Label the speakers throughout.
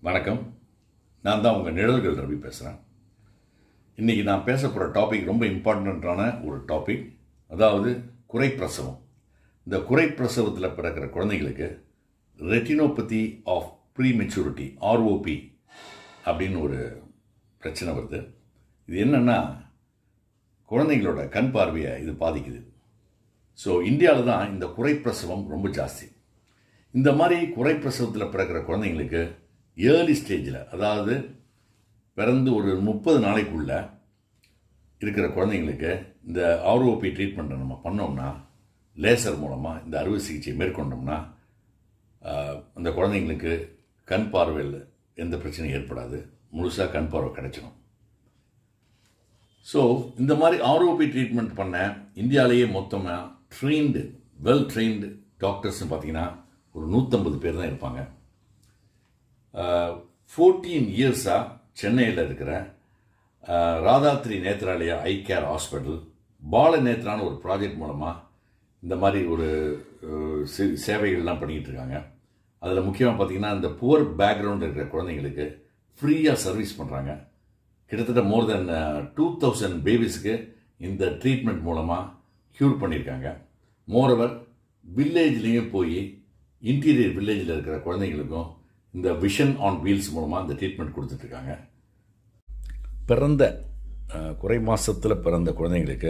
Speaker 1: வணக்கம் நான் தான் உங்கள் நிழல்கள் ரவி பேசுகிறேன் இன்றைக்கி நான் பேச போகிற டாபிக் ரொம்ப இம்பார்ட்டண்ட்டான ஒரு டாபிக் அதாவது குறைப்பிரசவம் இந்த குறைப்பிரசவத்தில் பிறக்கிற குழந்தைங்களுக்கு retinopathy of prematurity ROP அப்படின்னு ஒரு பிரச்சனை வருது இது என்னென்னா குழந்தைங்களோட கண் பார்வையை இது பாதிக்குது ஸோ இந்தியாவில் தான் இந்த குறைப்பிரசவம் ரொம்ப ஜாஸ்தி இந்த மாதிரி குறைப்பிரசவத்தில் பிறக்கிற குழந்தைங்களுக்கு ஏர்லி ஸ்டேஜில் அதாவது பிறந்து ஒரு முப்பது நாளைக்குள்ள இருக்கிற குழந்தைங்களுக்கு இந்த ஆர்ஓபி ட்ரீட்மெண்ட்டை நம்ம பண்ணோம்னா லேசர் மூலமாக இந்த அறுவை சிகிச்சை மேற்கொண்டோம்னா ஆஹ், அந்த குழந்தைங்களுக்கு கண் பார்வையில் எந்த பிரச்சனையும் ஏற்படாது முழுசாக கண் பார்வை கிடைச்சிடும் ஸோ இந்த மாதிரி ஆர்ஓபி ட்ரீட்மெண்ட் பண்ண இந்தியாவிலேயே மொத்தமாக ட்ரெயின்டு வெல் ட்ரெயின்டு டாக்டர்ஸ்னு பார்த்தீங்கன்னா ஒரு நூற்றம்பது பேர் தான் இருப்பாங்க ஃபோர்டீன் இயர்ஸாக சென்னையில் இருக்கிற ஆஹ், ராதாத்ரி நேத்ராலயா ஐ கேர் ஹாஸ்பிட்டல் பால நேத்ரான ஒரு ப்ராஜெக்ட் மூலமாக இந்த மாதிரி ஒரு அஹ், சி- சேவைகள்லாம் பண்ணிக்கிட்டு இருக்காங்க அதில் முக்கியமாக பார்த்தீங்கன்னா இந்த புவர் பேக்ரவுண்ட் இருக்கிற குழந்தைங்களுக்கு ஃப்ரீயாக சர்வீஸ் பண்ணுறாங்க கிட்டத்தட்ட மோர் தென் டூ தௌசண்ட் பேபிஸ்க்கு இந்த ட்ரீட்மெண்ட் மூலமாக க்யூர் பண்ணியிருக்காங்க மோரோவர் வில்லேஜ்லேயும் போய் இன்டீரியர் வில்லேஜில் இருக்கிற குழந்தைங்களுக்கும் இந்த விஷன் ஆன் வீல்ஸ் மூலமாக இந்த ட்ரீட்மெண்ட் கொடுத்துட்ருக்காங்க பிறந்த அஹ், குறை மாசத்துல பிறந்த குழந்தைங்களுக்கு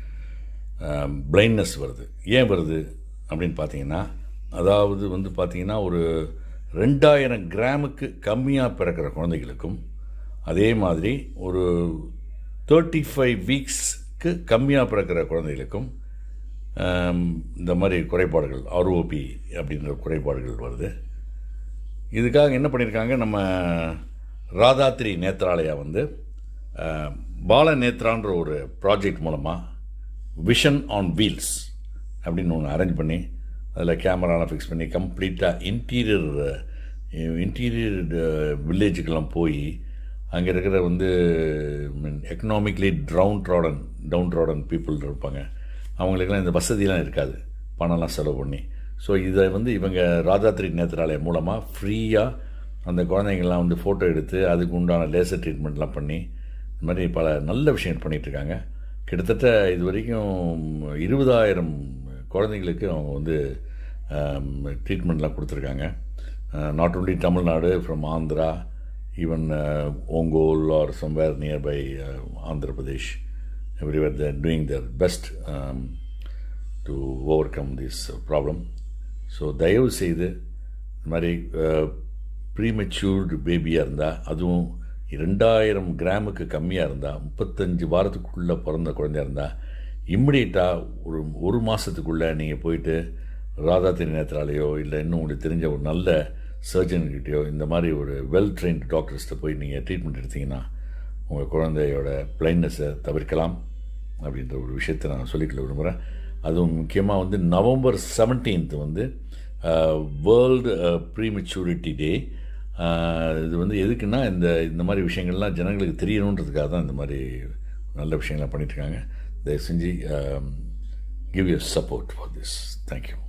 Speaker 1: பிளைண்ட்னஸ் வருது ஏன் வருது அப்படின்னு பார்த்தீங்கன்னா அதாவது வந்து பார்த்தீங்கன்னா ஒரு ரெண்டாயிரம் கிராமுக்கு கம்மியாக பிறக்கிற குழந்தைகளுக்கும் அதே மாதிரி ஒரு தேர்ட்டி ஃபைவ் வீக்ஸ்க்கு கம்மியாக பிறக்கிற குழந்தைகளுக்கும் ஆம், இந்த மாதிரி குறைபாடுகள் ஆர்ஓபி அப்படின்ற குறைபாடுகள் வருது இதுக்காக என்ன பண்ணியிருக்காங்க நம்ம ராதாத்ரி நேத்ராலயா வந்து அஹ், பால நேத்ரான்ற ஒரு ப்ராஜெக்ட் மூலமாக விஷன் ஆன் வீல்ஸ் அப்படின்னு ஒன்று அரேஞ்ச் பண்ணி அதில் கேமராலாம் ஃபிக்ஸ் பண்ணி கம்ப்ளீட்டாக இன்டீரியர் இன்டீரியர் வில்லேஜுக்கெல்லாம் போய் அங்கே இருக்கிற வந்து economically downtrodden downtrodden people இருப்பாங்க அவங்களுக்கெல்லாம் இந்த வசதியெலாம் இருக்காது பணம்லாம் செலவு பண்ணி ஸோ இதை வந்து இவங்க ராதாத்ரி நேத்ராலயம் மூலமாக ஃப்ரீயாக அந்த குழந்தைங்கள்லாம் வந்து ஃபோட்டோ எடுத்து அதுக்கு உண்டான லேசர் ட்ரீட்மெண்ட்லாம் பண்ணி இந்த மாதிரி பல நல்ல விஷயம் பண்ணிட்டு இருக்காங்க கிட்டத்தட்ட இது வரைக்கும் இருபதாயிரம் குழந்தைங்களுக்கு அவங்க வந்து ட்ரீட்மெண்ட்லாம் கொடுத்துருக்காங்க not only Tamil Nadu from Andhra even Ongole or somewhere nearby Andhra Pradesh everywhere there doing their best to overcome this problem so தயவு செய்து இந்த மாதிரி ப்ரீமெச்சூர்டு பேபியாக இருந்தால் அதுவும் ரெண்டாயிரம் கிராமுக்கு கம்மியாக இருந்தால் முப்பத்தஞ்சு வாரத்துக்குள்ளே பிறந்த குழந்தையா இருந்தால் இம்மிடியட்டாக ஒரு ஒரு மாதத்துக்குள்ளே நீங்கள் போயிட்டு ராதாத்திரி நேத்திராலேயோ இல்லை இன்னும் உங்களுக்கு தெரிஞ்ச ஒரு நல்ல சர்ஜன்கிட்டயோ இந்த மாதிரி ஒரு வெல் ட்ரெயின்ட் டாக்டர்ஸ்கிட்ட போய் நீங்கள் ட்ரீட்மெண்ட் எடுத்தீங்கன்னா உங்கள் குழந்தையோட பிளைண்ட்னஸை தவிர்க்கலாம் அப்படின்ற ஒரு விஷயத்தை நான் சொல்லிக்கொள்ள விரும்புகிறேன் அதுவும் முக்கியமாக வந்து நவம்பர் 17th வந்து வேர்ல்டு ப்ரீமெச்சூரிட்டி டே இது வந்து எதுக்குன்னா இந்த இந்த மாதிரி விஷயங்கள்லாம் ஜனங்களுக்கு தெரியணுன்றதுக்காக தான் இந்த மாதிரி நல்ல விஷயங்கள்லாம் பண்ணிட்டு இருக்காங்க தயவு செஞ்சு give you support for this thank you